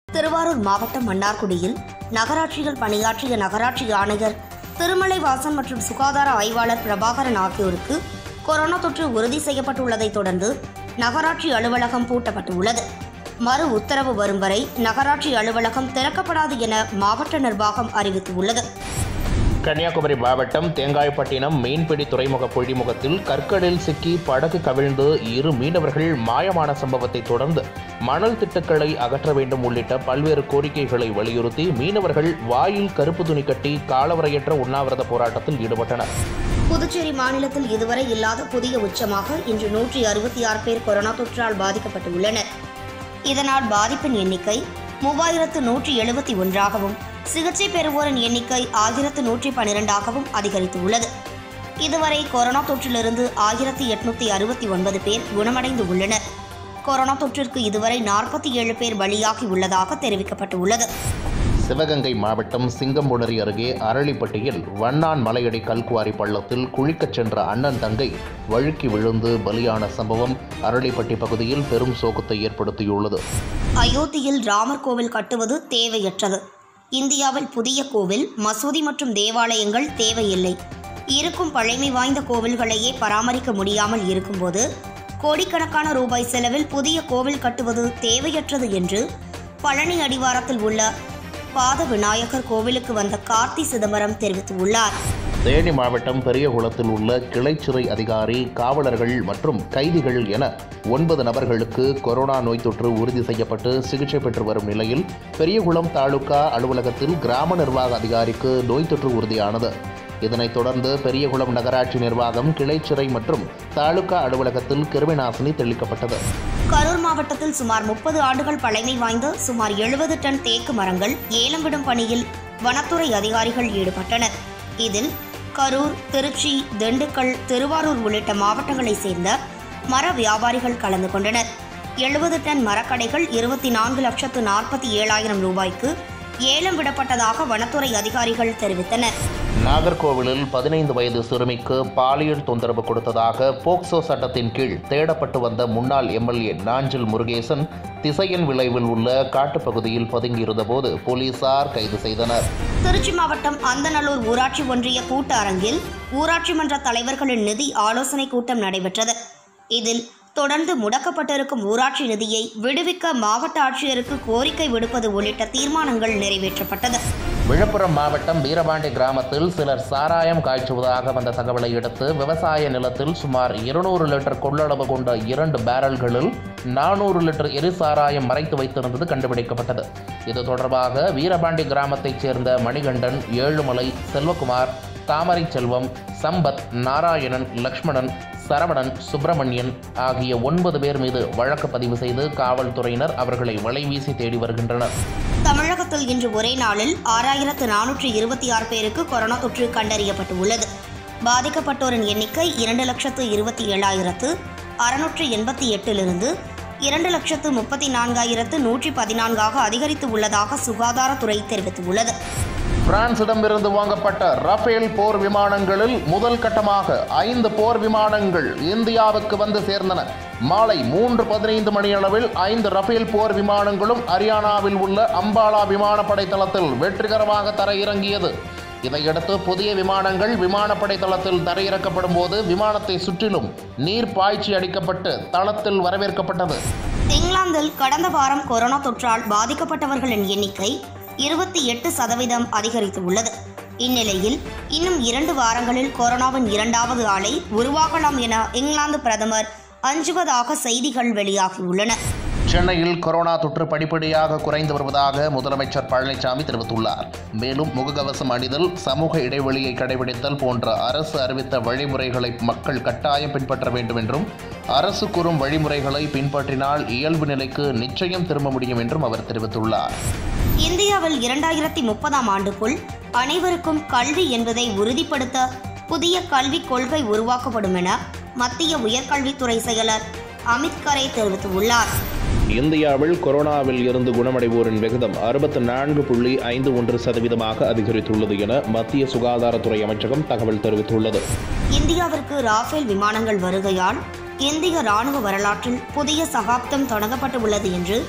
திருவாரூர் மாவட்டம் மன்னார்குடியில் நகராட்சியில் பணியாற்றிய நகராட்சி ஆணையர் திருமலைவாசன் மற்றும் சுகாதார ஆய்வாளர் பிரபாகரன் ஆகியோருக்கு கொரோனா தொற்று உறுதி செய்யப்பட்டுள்ளதைத் தொடர்ந்து நகராட்சி அலுவலகம் பூட்டப்பட்டுள்ளது மறு உத்தரவு வரும் வரை நகராட்சி அலுவலகம் திறக்கப்படாது என மாவட்ட நிர்வாகம் அறிவித்துள்ளது கன்னியாகுமரி மாவட்டம் தேங்காய்பட்டினம் மீன்பிடி துறைமுக பொழிமுகத்தில் கற்களில் சிக்கி படகு கவிழ்ந்து இரு மீனவர்கள் மாயமான சம்பவத்தை தொடர்ந்து மணல் திட்டுக்களை அகற்ற வேண்டும் உள்ளிட்ட பல்வேறு கோரிக்கைகளை வலியுறுத்தி மீனவர்கள் வாயில் கருப்பு துணி கட்டி காலவரையற்ற உண்ணாவிரத போராட்டத்தில் ஈடுபட்டனர் புதுச்சேரி மாநிலத்தில் இதுவரை இல்லாத புதிய உச்சமாக இன்று நூற்றி அறுபத்தி ஆறு பேர் கொரோனா தொற்றால் பாதிக்கப்பட்டு உள்ளனர் இதனால் பாதிப்பின் எண்ணிக்கை மூவாயிரத்து நூற்றி எழுபத்தி ஒன்றாகவும் சிகிச்சை பெறுவோரின் எண்ணிக்கை ஆயிரத்து நூற்றி பன்னிரெண்டாகவும் அதிகரித்துள்ளது இதுவரை கொரோனா தொற்றிலிருந்து ஆயிரத்தி எட்நூத்தி அறுபத்தி ஒன்பது பேர் குணமடைந்து உள்ளனர் கொரோனா தொற்றிற்கு இதுவரை நாற்பத்தி ஏழு பேர் பலியாகி உள்ளதாக தெரிவிக்கப்பட்டுள்ளது சிவகங்கை மாவட்டம் சிங்கம்புணரி அருகே அரளிப்பட்டியில் வண்ணான் மலையடி கல்குவாரி பள்ளத்தில் குளிக்கச் சென்ற அண்ணன் தங்கை வழுக்கி விழுந்து பலியான சம்பவம் அரளிப்பட்டி பகுதியில் பெரும் சோகத்தை ஏற்படுத்தியுள்ளது அயோத்தியில் ராமர் கோவில் கட்டுவது தேவையற்றது இந்தியாவில் புதிய கோவில் மசூதி மற்றும் தேவாலயங்கள் தேவையில்லை இருக்கும் பழமை வாய்ந்த கோவில்களையே பராமரிக்க முடியாமல் இருக்கும்போது கோடிக்கணக்கான ரூபாய் செலவில் புதிய கோவில் கட்டுவது தேவையற்றது என்று பழனி அடிவாரத்தில் உள்ள பாத விநாயகர் கோவிலுக்கு வந்த கார்த்தி சிதம்பரம் தெரிவித்துள்ளார் தேனி மாவட்டம் பெரியகுளத்தில் உள்ள கிளைச்சிறை அதிகாரி காவலர்கள் மற்றும் கைதிகள் என ஒன்பது நபர்களுக்கு கொரோனா நோய் தொற்று உறுதி செய்யப்பட்டு சிகிச்சை பெற்று வரும் நிலையில் பெரியகுளம் தாலுகா அலுவலகத்தில் கிராம நிர்வாக அதிகாரிக்கு நோய் தொற்று உறுதியானது இதனைத் தொடர்ந்து பெரியகுளம் நகராட்சி நிர்வாகம் கிளைச்சிறை மற்றும் தாலுகா அலுவலகத்தில் கிருமிநாசினி தெளிக்கப்பட்டது கரூர் மாவட்டத்தில் சுமார் முப்பது ஆண்டுகள் பழமை வாய்ந்த சுமார் எழுபது டன் தேக்கு மரங்கள் ஏலம் விடும் பணியில் வனத்துறை அதிகாரிகள் ஈடுபட்டனர் இதில் கரூர் திருச்சி திண்டுக்கல் திருவாரூர் உள்ளிட்ட மாவட்டங்களைச் சேர்ந்த மர வியாபாரிகள் கலந்து கொண்டனர் எழுபது டன் மரக்கடைகள் இருபத்தி நான்கு லட்சத்து நாற்பத்தி ஏழாயிரம் ரூபாய்க்கு ஏலம் விடப்பட்டதாக வனத்துறை அதிகாரிகள் தெரிவித்தனர் நாகர்கோவிலில் பதினைந்து வயது சிறுமிக்கு பாலியல் தொந்தரவு கொடுத்ததாக போக்சோ சட்டத்தின் கீழ் தேடப்பட்டு வந்த முன்னாள் எம்எல்ஏ நாஞ்சில் முருகேசன் திசையன் விளைவில் உள்ள காட்டுப்பகுதியில் பதுங்கியிருந்தபோது போலீசார் கைது செய்தனர் திருச்சி மாவட்டம் அந்தநல்லூர் ஊராட்சி ஒன்றிய கூட்ட அரங்கில் ஊராட்சி மன்ற தலைவர்களின் நிதி ஆலோசனை கூட்டம் நடைபெற்றது இதில் தொடர்ந்து முடக்கப்பட்டிருக்கும் ஊராட்சி நிதியை விடுவிக்க மாவட்ட ஆட்சியருக்கு கோரிக்கை விடுப்பது உள்ளிட்ட தீர்மானங்கள் நிறைவேற்றப்பட்டது விழுப்புரம் மாவட்டம் வீரபாண்டி கிராமத்தில் சிலர் சாராயம் காய்ச்சுவதாக வந்த தகவலை அடுத்து விவசாய நிலத்தில் சுமார் இருநூறு லிட்டர் கொள்ளளவு கொண்ட இரண்டு பேரல்களில் நானூறு லிட்டர் எரிசாராயம் மறைத்து வைத்திருந்தது கண்டுபிடிக்கப்பட்டது இது தொடர்பாக வீரபாண்டி கிராமத்தைச் சேர்ந்த மணிகண்டன் ஏழுமலை செல்வகுமார் தாமரை செல்வம் சம்பத் நாராயணன் லக்ஷ்மணன் சரவணன் சுப்பிரமணியன் ஆகிய ஒன்பது பேர் மீது வழக்கு பதிவு செய்து காவல்துறையினர் அவர்களை வலைவீசி தேடி வருகின்றனர் தமிழகத்தில் இன்று ஒரே நாளில் ஆறாயிரத்து நானூற்று இருபத்தி ஆறு பேருக்கு கொரோனா தொற்று கண்டறியப்பட்டுள்ளது பாதிக்கப்பட்டோரின் எண்ணிக்கை இரண்டு லட்சத்து இருபத்தி ஏழாயிரத்து அறுநூற்று எண்பத்தி எட்டிலிருந்து இரண்டு லட்சத்து முப்பத்தி நான்காயிரத்து நூற்றி பதினான்காக அதிகரித்து உள்ளதாக சுகாதாரத்துறை தெரிவித்துள்ளது பிரான்சிடமிருந்து வாங்கப்பட்ட ரஃபேல் போர் விமானங்களில் முதல் கட்டமாக ஐந்து போர் விமானங்கள் இந்தியாவுக்கு வந்து சேர்ந்தன மாலை மூன்று பதினைந்து மணியளவில் ஐந்து ரஃபேல் போர் விமானங்களும் ஹரியானாவில் உள்ள அம்பாலா விமானப்படை தளத்தில் வெற்றிகரமாக தரையிறங்கியது இதையடுத்து புதிய விமானங்கள் விமானப்படை தளத்தில் தரையிறக்கப்படும் போது விமானத்தை சுற்றிலும் நீர் பாய்ச்சி அடிக்கப்பட்டு தளத்தில் வரவேற்கப்பட்டது இங்கிலாந்தில் கடந்த வாரம் கொரோனா தொற்றால் பாதிக்கப்பட்டவர்களின் எண்ணிக்கை இருபத்தி எட்டு சதவீதம் அதிகரித்து உள்ளது இந்நிலையில் இன்னும் இரண்டு வாரங்களில் கொரோனாவின் இரண்டாவது ஆலை உருவாகலாம் என இங்கிலாந்து பிரதமர் அஞ்சுவதாக செய்திகள் வெளியாகியுள்ளன சென்னையில் கொரோனா தொற்று படிப்படியாக குறைந்து வருவதாக முதலமைச்சர் பழனிசாமி தெரிவித்துள்ளார் மேலும் முகக்கவசம் அணிதல் சமூக இடைவெளியை கடைபிடித்தல் போன்ற அரசு அறிவித்த வழிமுறைகளை மக்கள் கட்டாயம் பின்பற்ற வேண்டும் என்றும் அரசு கூறும் வழிமுறைகளை பின்பற்றினால் இயல்பு நிலைக்கு நிச்சயம் திரும்ப முடியும் என்றும் அவர் தெரிவித்துள்ளார் இந்தியாவில் இரண்டாயிரத்தி முப்பதாம் ஆண்டுக்குள் அனைவருக்கும் கல்வி என்பதை உறுதிப்படுத்த புதிய கல்விக் கொள்கை உருவாக்கப்படும் என மத்திய உயர்கல்வித்துறை செயலர் அமித் கரே தெரிவித்துள்ளார் இந்தியாவில் கொரோனாவில் இருந்து குணமடைவோரின் விகிதம் அறுபத்தி நான்கு புள்ளி ஐந்து ஒன்று சதவீதமாக அதிகரித்துள்ளது என மத்திய சுகாதாரத்துறை அமைச்சகம் தகவல் தெரிவித்துள்ளது இந்தியாவிற்கு ராஃபேல் விமானங்கள் வருகையால் இந்திய ராணுவ வரலாற்றில் புதிய சகாப்தம் தொடங்கப்பட்டு உள்ளது என்று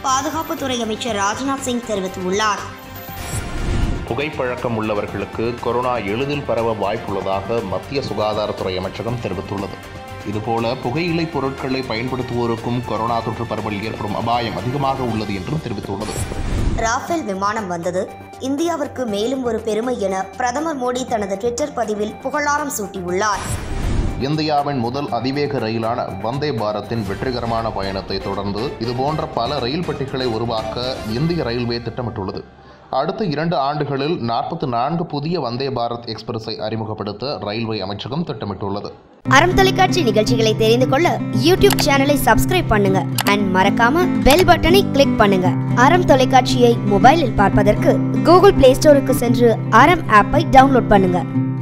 பாதுகாப்புத்துறை அமைச்சர் ராஜ்நாத் சிங் தெரிவித்துள்ளார் புகைப்பழக்கம் உள்ளவர்களுக்கு கொரோனா எளிதில் பரவ வாய்ப்புள்ளதாக மத்திய சுகாதாரத்துறை அமைச்சகம் தெரிவித்துள்ளது இதுபோல புகையிலை பொருட்களை பயன்படுத்துவோருக்கும் கொரோனா தொற்று பரவல் ஏற்படும் அபாயம் அதிகமாக உள்ளது என்றும் தெரிவித்துள்ளது ராஃபேல் விமானம் வந்தது இந்தியாவிற்கு மேலும் ஒரு பெருமை என பிரதமர் மோடி தனது ட்விட்டர் பதிவில் புகழாரம் சூட்டியுள்ளார் இந்தியாவின் முதல் அதிவேக ரயிலான வந்தே பாரத்தின் வெற்றிகரமான பயணத்தை தொடர்ந்து இதுபோன்ற பல ரயில் பெட்டிகளை உருவாக்க இந்திய ரயில்வே திட்டமிட்டுள்ளது அடுத்த இரண்டு ஆண்டுகளில் நாற்பத்தி நான்கு புதிய வந்தே பாரத் எக்ஸ்பிரஸை அறிமுகப்படுத்த ரயில்வே அமைச்சகம் திட்டமிட்டுள்ளது அறம் தொலைக்காட்சி நிகழ்ச்சிகளை தெரிந்து கொள்ள யூடியூப் சேனலை சப்ஸ்கிரைப் பண்ணுங்க அண்ட் மறக்காம பெல் பட்டனை கிளிக் பண்ணுங்க அறம் தொலைக்காட்சியை மொபைலில் பார்ப்பதற்கு கூகுள் பிளே ஸ்டோருக்கு சென்று அறம் ஆப்பை டவுன்லோட் பண்ணுங்க